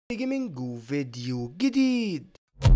جيمنج وفيديو جديد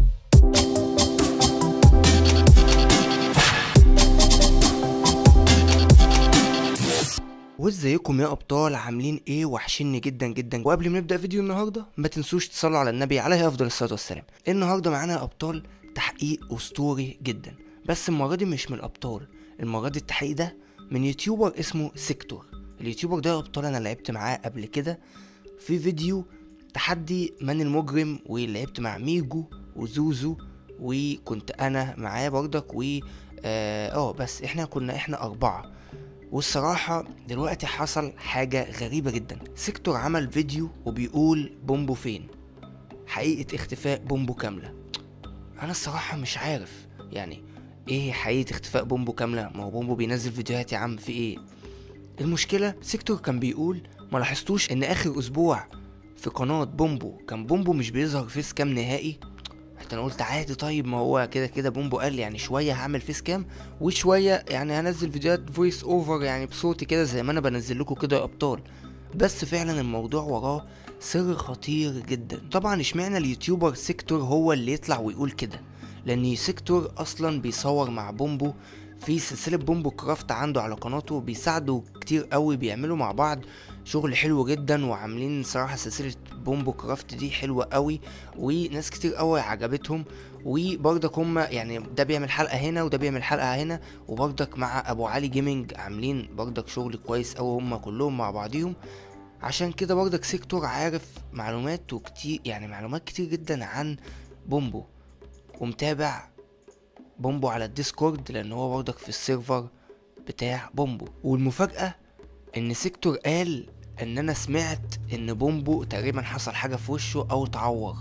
وازيكم يا ابطال عاملين ايه وحشني جدا جدا وقبل ما نبدا فيديو النهارده ما تنسوش تصلوا على النبي عليه افضل الصلاه والسلام النهارده معانا يا ابطال تحقيق اسطوري جدا بس المره دي مش من الابطال المره دي التحقيق ده من يوتيوبر اسمه سيكتور اليوتيوبر ده يا ابطال انا لعبت معاه قبل كده في فيديو تحدي من المجرم ولعبت مع ميجو وزوزو وكنت انا معاه برضك و اه آه، بس احنا كنا احنا اربعه والصراحة دلوقتي حصل حاجة غريبة جدا سيكتور عمل فيديو وبيقول بومبو فين حقيقة اختفاء بومبو كاملة انا الصراحة مش عارف يعني ايه حقيقة اختفاء بومبو كاملة ما هو بومبو بينزل فيديوهات يا عم في ايه المشكلة سيكتور كان بيقول ما لاحظتوش ان اخر اسبوع في قناة بومبو كان بومبو مش بيظهر فيس كام نهائي حتى انا قلت عادي طيب ما هو كده كده بومبو قال يعني شويه هعمل فيس كام وشويه يعني هنزل فيديوهات فويس اوفر يعني بصوتي كده زي ما انا بنزل لكم كده يا ابطال بس فعلا الموضوع وراه سر خطير جدا طبعا اشمعنى اليوتيوبر سيكتور هو اللي يطلع ويقول كده لان سيكتور اصلا بيصور مع بومبو في سلسلة بومبو كرافت عنده على قناته بيساعدوا كتير قوي بيعملوا مع بعض شغل حلو جدا وعاملين صراحة سلسلة بومبو كرافت دي حلوة قوي وناس كتير قوي عجبتهم وبرضك هما يعني ده بيعمل حلقة هنا وده بيعمل حلقة هنا وبرضك مع ابو علي جيمنج عاملين برضك شغل كويس قوي هما كلهم مع بعضيهم عشان كده برضك سيكتور عارف معلومات وكتير يعني معلومات كتير جدا عن بومبو ومتابع بومبو على الديسكورد لان هو برضك في السيرفر بتاع بومبو والمفاجأة ان سيكتور قال ان انا سمعت ان بومبو تقريبا حصل حاجة في وشه او اتعور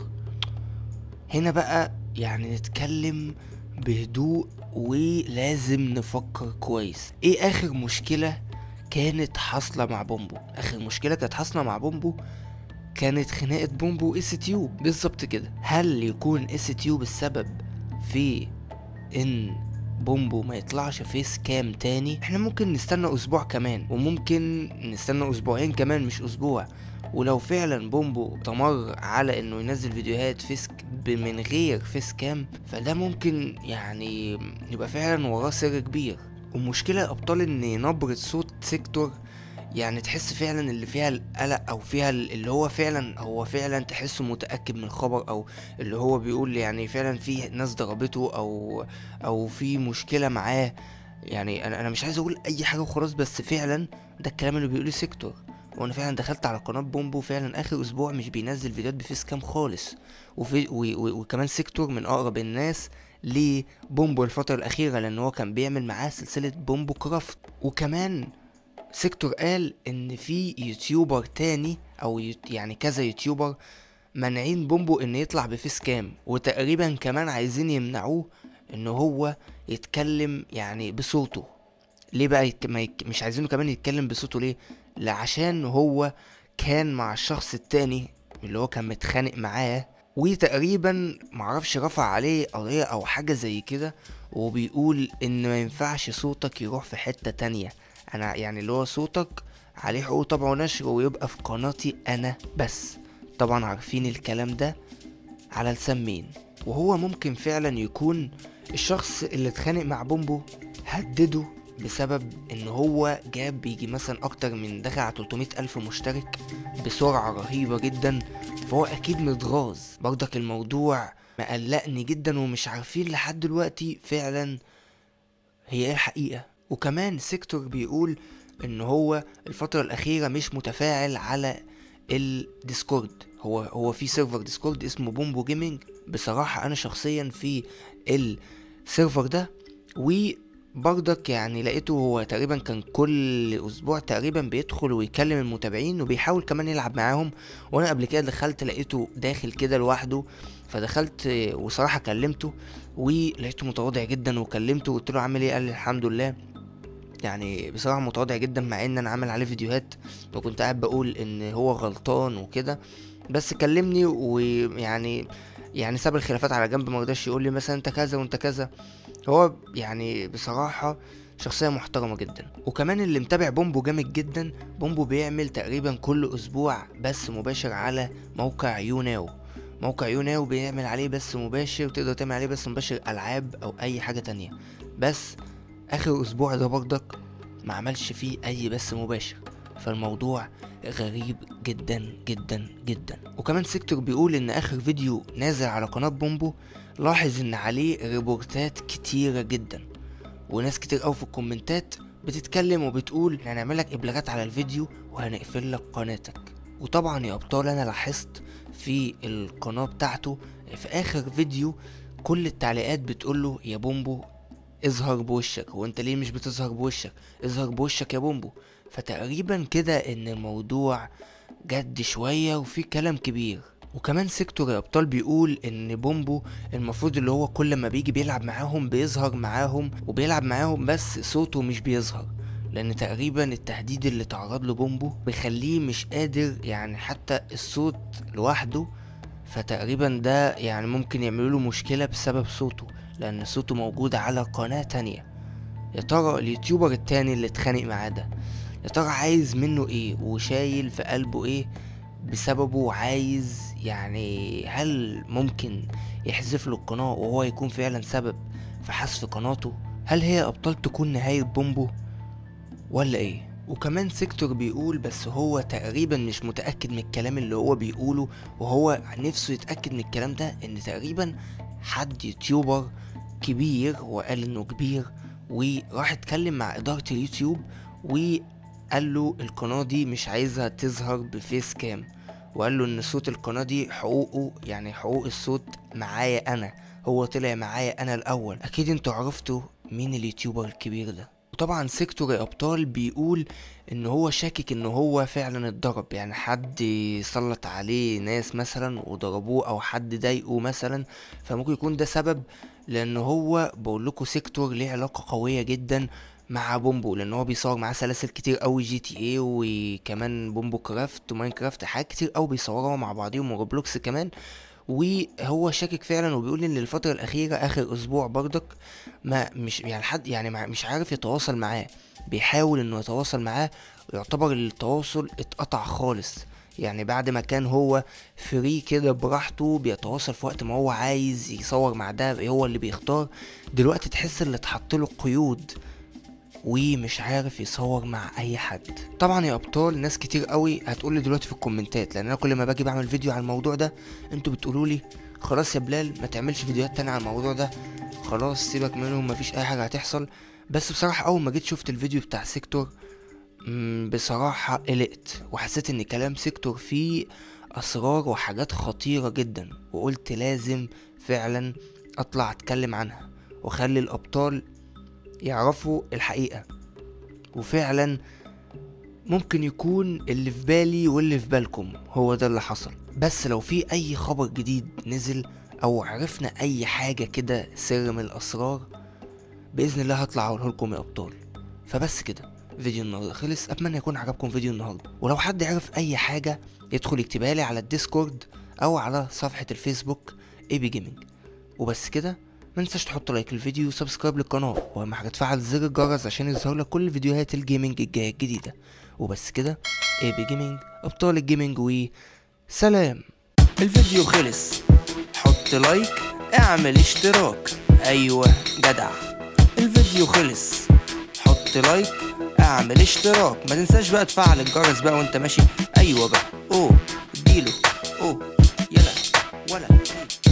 هنا بقى يعني نتكلم بهدوء ولازم نفكر كويس ايه اخر مشكلة كانت حاصلة مع بومبو اخر مشكلة كانت حاصلة مع بومبو كانت خناقة بومبو اس تيوب بالظبط كده هل يكون اس تيوب السبب في ان بومبو ما يطلعش فيس كام تاني احنا ممكن نستنى اسبوع كمان وممكن نستنى اسبوعين كمان مش اسبوع ولو فعلا بومبو استمر على انه ينزل فيديوهات فيس ب- من غير فيس كام فده ممكن يعني يبقى فعلا وراه سر كبير والمشكلة يا ابطال ان نبرة صوت سيكتور يعني تحس فعلا اللي فيها القلق او فيها ال- اللي هو فعلا هو فعلا تحسه متأكد من الخبر او اللي هو بيقول يعني فعلا في ناس ضربته او او في مشكلة معاه يعني انا انا مش عايز اقول اي حاجة وخلاص بس فعلا ده الكلام اللي بيقوله سيكتور وانا فعلا دخلت على قناة بومبو فعلا اخر اسبوع مش بينزل فيديوهات بفيس كام خالص وفي و و وكمان سيكتور من اقرب الناس لبومبو الفترة الأخيرة لأن هو كان بيعمل معاه سلسلة بومبو كرافت وكمان سيكتور قال ان في يوتيوبر تاني او يوت- يعني كذا يوتيوبر مانعين بومبو ان يطلع بفيس كام وتقريبا كمان عايزين يمنعوه ان هو يتكلم يعني بصوته ليه بقى يك... ما يك... مش عايزينه كمان يتكلم بصوته ليه لا عشان هو كان مع الشخص التاني اللي هو كان متخانق معاه وتقريبا معرفش رفع عليه قضية او حاجة زي كده وبيقول ان ما ينفعش صوتك يروح في حتة تانية انا يعني اللي هو صوتك عليه حقوق طبع ونشر ويبقى في قناتي انا بس طبعا عارفين الكلام ده على لسان مين وهو ممكن فعلا يكون الشخص اللي اتخانق مع بومبو هدده بسبب ان هو جاب بيجي مثلا اكتر من دخل على 300 الف مشترك بسرعة رهيبة جدا فهو اكيد متغاظ برضك الموضوع مقلقني جدا ومش عارفين لحد دلوقتي فعلا هي ايه الحقيقة وكمان سيكتور بيقول ان هو الفترة الاخيرة مش متفاعل على الديسكورد هو هو في سيرفر ديسكورد اسمه بومبو جيمنج بصراحة انا شخصيا في السيرفر ده وبرضك يعني لقيته هو تقريبا كان كل اسبوع تقريبا بيدخل ويكلم المتابعين وبيحاول كمان يلعب معاهم وانا قبل كده دخلت لقيته داخل كده لوحده فدخلت وصراحة كلمته ولقيته متواضع جدا وكلمته وقلت له عامل ايه قال لي الحمد لله يعني بصراحة متواضع جدا مع ان انا عامل عليه فيديوهات وكنت قاعد بقول ان هو غلطان وكده بس كلمني ويعني يعني ساب الخلافات على جنب ما رضاش يقول لي مثلا انت كذا وانت كذا هو يعني بصراحة شخصيه محترمه جدا وكمان اللي متابع بومبو جامد جدا بومبو بيعمل تقريبا كل اسبوع بث مباشر على موقع يوناو موقع يوناو بيعمل عليه بث مباشر وتقدر تعمل عليه بث مباشر العاب او اي حاجه تانية بس اخر اسبوع ده برضك ما عملش فيه اي بث مباشر فالموضوع غريب جدا جدا جدا وكمان سيكتور بيقول ان اخر فيديو نازل على قناة بومبو لاحظ ان عليه ريبورتات كتيرة جدا وناس كتير اوي في الكومنتات بتتكلم وبتقول هنعمل لك ابلاغات على الفيديو وهنقفل لك قناتك وطبعا يا ابطال انا لاحظت في القناة بتاعته في اخر فيديو كل التعليقات بتقوله يا بومبو اظهر بوشك وانت ليه مش بتظهر بوشك اظهر بوشك يا بومبو فتقريبا كده ان الموضوع جد شوية وفي كلام كبير وكمان سيكتور يا ابطال بيقول ان بومبو المفروض اللي هو كل ما بيجي بيلعب معاهم بيظهر معاهم وبيلعب معاهم بس صوته مش بيظهر لان تقريبا التهديد اللي تعرض له بومبو بيخليه مش قادر يعني حتى الصوت لوحده فتقريبا ده يعني ممكن يعملوا له مشكلة بسبب صوته لان صوته موجود على قناة تانية يا ترى اليوتيوبر التاني اللي اتخانق معاه ده يا ترى عايز منه ايه وشايل في قلبه ايه بسببه عايز يعني هل ممكن يحذف له القناة وهو يكون فعلا سبب في حذف قناته هل هي ابطال تكون نهاية بومبو ولا ايه وكمان سيكتور بيقول بس هو تقريبا مش متأكد من الكلام اللي هو بيقوله وهو نفسه يتأكد من الكلام ده ان تقريبا حد يوتيوبر كبير وقال انه كبير وراح اتكلم مع ادارة اليوتيوب وقال له القناة دي مش عايزها تظهر بفيس كام وقال له ان صوت القناة دي حقوقه يعني حقوق الصوت معايا انا هو طلع معايا انا الاول اكيد انتوا عرفتوا مين اليوتيوبر الكبير ده وطبعا سيكتور يا ابطال بيقول ان هو شاكك ان هو فعلا اتضرب يعني حد سلط عليه ناس مثلا وضربوه او حد ضايقه مثلا فممكن يكون ده سبب لان هو بقول لكم سيكتور ليه علاقه قويه جدا مع بومبو لان هو بيصور معاه سلاسل كتير قوي جي تي اي وكمان بومبو كرافت وماين كرافت حاجات كتير قوي بيصوروا مع بعضيهم وروبلوكس كمان وهو شاكك فعلا وبيقول ان الفتره الاخيره اخر اسبوع برضك ما مش يعني حد يعني مع- مش عارف يتواصل معاه بيحاول انه يتواصل معاه يعتبر التواصل اتقطع خالص يعني بعد ما كان هو فري كده براحته بيتواصل في وقت ما هو عايز يصور مع ده هو اللي بيختار دلوقتي تحس اللي اتحط له قيود ومش عارف يصور مع اي حد طبعا يا ابطال ناس كتير قوي هتقول لي دلوقتي في الكومنتات لان انا كل ما باجي بعمل فيديو على الموضوع ده انتوا بتقولوا لي خلاص يا بلال ما تعملش فيديوهات تانية على الموضوع ده خلاص سيبك منهم مفيش اي حاجه هتحصل بس بصراحه اول ما جيت شفت الفيديو بتاع سيكتور مم، بصراحه قلقت وحسيت ان كلام سيكتور فيه اسرار وحاجات خطيره جدا وقلت لازم فعلا اطلع اتكلم عنها واخلي الابطال يعرفوا الحقيقة وفعلا ممكن يكون اللي في بالي واللي في بالكم هو ده اللي حصل بس لو في اي خبر جديد نزل او عرفنا اي حاجة كده سر من الاسرار باذن الله هطلع اقوله لكم يا ابطال فبس كده فيديو النهارده خلص اتمنى يكون عجبكم فيديو النهارده ولو حد عرف اي حاجة يدخل يكتبها لي على الديسكورد او على صفحة الفيسبوك اي بي جيمنج وبس كده ما تنساش تحط لايك للفيديو وسبسكرايب للقناة واهم حاجة تفعل زر الجرس عشان يظهر لك كل فيديوهات الجيمنج الجاية الجديدة وبس كده اي بي جيمنج ابطال الجيمنج و سلام الفيديو خلص حط لايك اعمل اشتراك ايوه جدع الفيديو خلص حط لايك اعمل اشتراك ما تنساش بقى تفعل الجرس بقى وانت ماشي ايوه بقى اوه اديله اوه يلا ولا